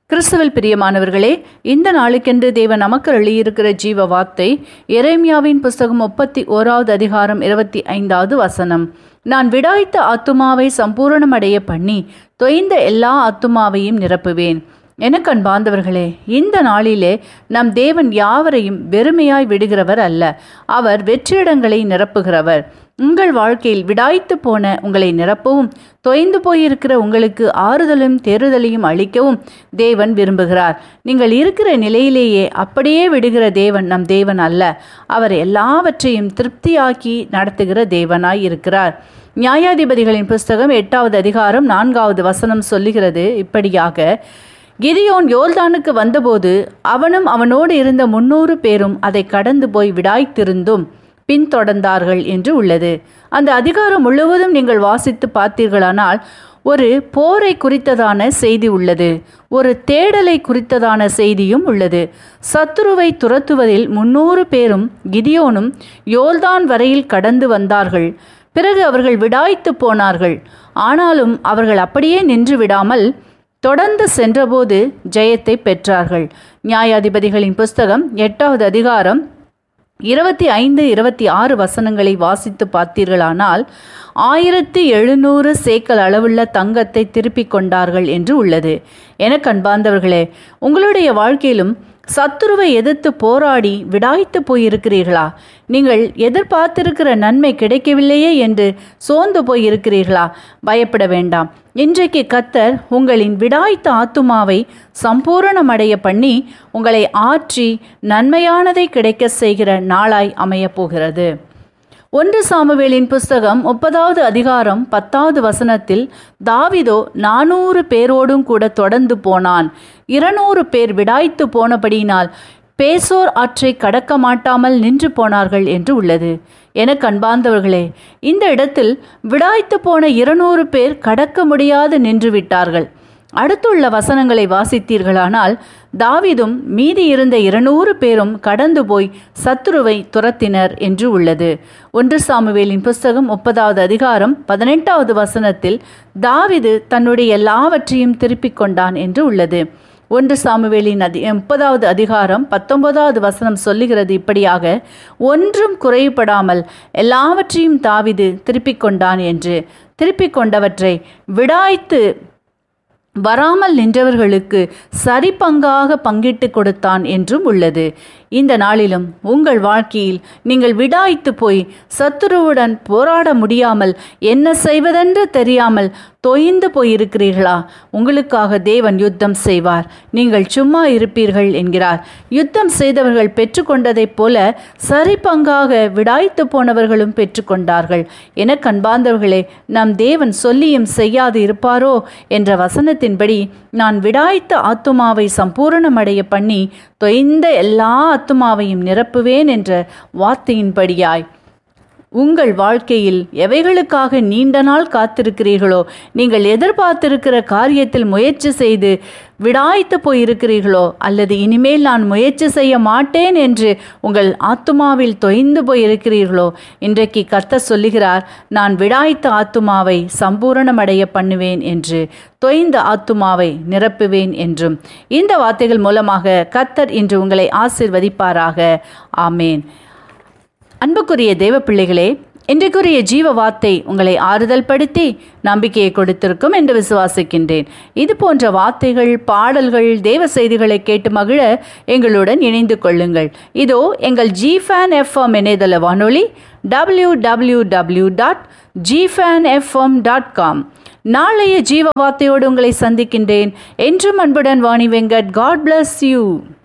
கிறிஸ்துவில் பிரியமானவர்களே இந்த நாளுக்கென்று தேவன் நமக்கு எழுதியிருக்கிற ஜீவ வார்த்தை எரேமியாவின் புஸ்தகம் முப்பத்தி ஓராவது அதிகாரம் இருபத்தி ஐந்தாவது வசனம் நான் விடாய்த்த ஆத்துமாவை சம்பூரணமடைய பண்ணி தொய்ந்த எல்லா ஆத்துமாவையும் நிரப்புவேன் எனக்கு அன்பார்ந்தவர்களே இந்த நாளிலே நம் தேவன் யாவரையும் வெறுமையாய் விடுகிறவர் அல்ல அவர் வெற்றிடங்களை நிரப்புகிறவர் உங்கள் வாழ்க்கையில் விடாய்த்து போன உங்களை நிரப்பவும் தொய்ந்து போயிருக்கிற உங்களுக்கு ஆறுதலும் தேறுதலையும் அளிக்கவும் தேவன் விரும்புகிறார் நீங்கள் இருக்கிற நிலையிலேயே அப்படியே விடுகிற தேவன் நம் தேவன் அல்ல அவர் எல்லாவற்றையும் திருப்தியாக்கி நடத்துகிற தேவனாய் இருக்கிறார் நியாயாதிபதிகளின் புஸ்தகம் எட்டாவது அதிகாரம் நான்காவது வசனம் சொல்லுகிறது இப்படியாக கிதியோன் யோர்தானுக்கு வந்தபோது அவனும் அவனோடு இருந்த முன்னூறு பேரும் அதை கடந்து போய் விடாய்த்திருந்தும் பின்தொடர்ந்தார்கள் என்று உள்ளது அந்த அதிகாரம் முழுவதும் நீங்கள் வாசித்து பார்த்தீர்களானால் ஒரு போரை குறித்ததான செய்தி உள்ளது ஒரு தேடலை குறித்ததான செய்தியும் உள்ளது சத்துருவை துரத்துவதில் முன்னூறு பேரும் கிதியோனும் யோல்தான் வரையில் கடந்து வந்தார்கள் பிறகு அவர்கள் விடாய்த்து போனார்கள் ஆனாலும் அவர்கள் அப்படியே நின்று விடாமல் தொடர்ந்து சென்றபோது ஜெயத்தை பெற்றார்கள் நியாயாதிபதிகளின் புஸ்தகம் எட்டாவது அதிகாரம் இருபத்தி ஐந்து இருபத்தி ஆறு வசனங்களை வாசித்து பார்த்தீர்களானால் ஆயிரத்தி எழுநூறு சேக்கல் அளவுள்ள தங்கத்தை திருப்பிக் கொண்டார்கள் என்று உள்ளது எனக்கு அன்பார்ந்தவர்களே உங்களுடைய வாழ்க்கையிலும் சத்துருவை எதிர்த்து போராடி விடாய்த்து போயிருக்கிறீர்களா நீங்கள் எதிர்பார்த்திருக்கிற நன்மை கிடைக்கவில்லையே என்று சோர்ந்து போயிருக்கிறீர்களா பயப்பட வேண்டாம் இன்றைக்கு கத்தர் உங்களின் விடாய்த்த ஆத்துமாவை சம்பூரணமடைய பண்ணி உங்களை ஆற்றி நன்மையானதை கிடைக்க செய்கிற நாளாய் அமையப் போகிறது ஒன்று சாமுவேலின் புஸ்தகம் முப்பதாவது அதிகாரம் பத்தாவது வசனத்தில் தாவிதோ நானூறு பேரோடும் கூட தொடர்ந்து போனான் இருநூறு பேர் விடாய்த்து போனபடியினால் பேசோர் ஆற்றை கடக்க மாட்டாமல் நின்று போனார்கள் என்று உள்ளது எனக்கு அன்பார்ந்தவர்களே இந்த இடத்தில் விடாய்த்து போன இருநூறு பேர் கடக்க முடியாது நின்று விட்டார்கள் அடுத்துள்ள வசனங்களை வாசித்தீர்களானால் தாவிதும் மீதி இருந்த இருநூறு பேரும் கடந்து போய் சத்துருவை துரத்தினர் என்று உள்ளது ஒன்று சாமுவேலின் புஸ்தகம் முப்பதாவது அதிகாரம் பதினெட்டாவது வசனத்தில் தாவிது தன்னுடைய எல்லாவற்றையும் திருப்பிக் கொண்டான் என்று உள்ளது ஒன்று சாமுவேலின் அதி முப்பதாவது அதிகாரம் பத்தொன்பதாவது வசனம் சொல்லுகிறது இப்படியாக ஒன்றும் குறைபடாமல் எல்லாவற்றையும் தாவிது திருப்பிக் கொண்டான் என்று திருப்பிக் கொண்டவற்றை விடாய்த்து வராமல் நின்றவர்களுக்கு சரி பங்காக பங்கிட்டு கொடுத்தான் என்றும் உள்ளது இந்த நாளிலும் உங்கள் வாழ்க்கையில் நீங்கள் விடாய்த்து போய் சத்துருவுடன் போராட முடியாமல் என்ன செய்வதென்று தெரியாமல் தொய்ந்து போயிருக்கிறீர்களா உங்களுக்காக தேவன் யுத்தம் செய்வார் நீங்கள் சும்மா இருப்பீர்கள் என்கிறார் யுத்தம் செய்தவர்கள் பெற்றுக்கொண்டதைப் போல சரி பங்காக விடாய்த்து போனவர்களும் பெற்றுக்கொண்டார்கள் என கண்பார்ந்தவர்களே நம் தேவன் சொல்லியும் செய்யாது இருப்பாரோ என்ற வசனத்தின்படி நான் விடாய்த்த ஆத்துமாவை சம்பூரணமடைய பண்ணி தொய்ந்த எல்லா ஆத்துமாவையும் நிரப்புவேன் என்ற வார்த்தையின்படியாய் உங்கள் வாழ்க்கையில் எவைகளுக்காக நீண்ட நாள் காத்திருக்கிறீர்களோ நீங்கள் எதிர்பார்த்திருக்கிற காரியத்தில் முயற்சி செய்து விடாய்த்து போயிருக்கிறீர்களோ அல்லது இனிமேல் நான் முயற்சி செய்ய மாட்டேன் என்று உங்கள் ஆத்துமாவில் தொய்ந்து போயிருக்கிறீர்களோ இன்றைக்கு கத்த சொல்லுகிறார் நான் விடாய்த்த ஆத்துமாவை சம்பூரணமடைய பண்ணுவேன் என்று தொய்ந்த ஆத்துமாவை நிரப்புவேன் என்றும் இந்த வார்த்தைகள் மூலமாக கத்தர் இன்று உங்களை ஆசிர்வதிப்பாராக ஆமேன் அன்புக்குரிய தேவ பிள்ளைகளே இன்றைக்குரிய ஜீவ வார்த்தை உங்களை ஆறுதல் படுத்தி நம்பிக்கையை கொடுத்திருக்கும் என்று விசுவாசிக்கின்றேன் இது போன்ற வார்த்தைகள் பாடல்கள் தேவ செய்திகளை கேட்டு மகிழ எங்களுடன் இணைந்து கொள்ளுங்கள் இதோ எங்கள் ஜி ஃபேன் எஃப்எம் இணையதள வானொலி W W W dot G fan FM dot com நாளைய ஜீவ வார்த்தையோடு உங்களை சந்திக்கின்றேன் என்றும் அன்புடன் Vani Venkat God bless you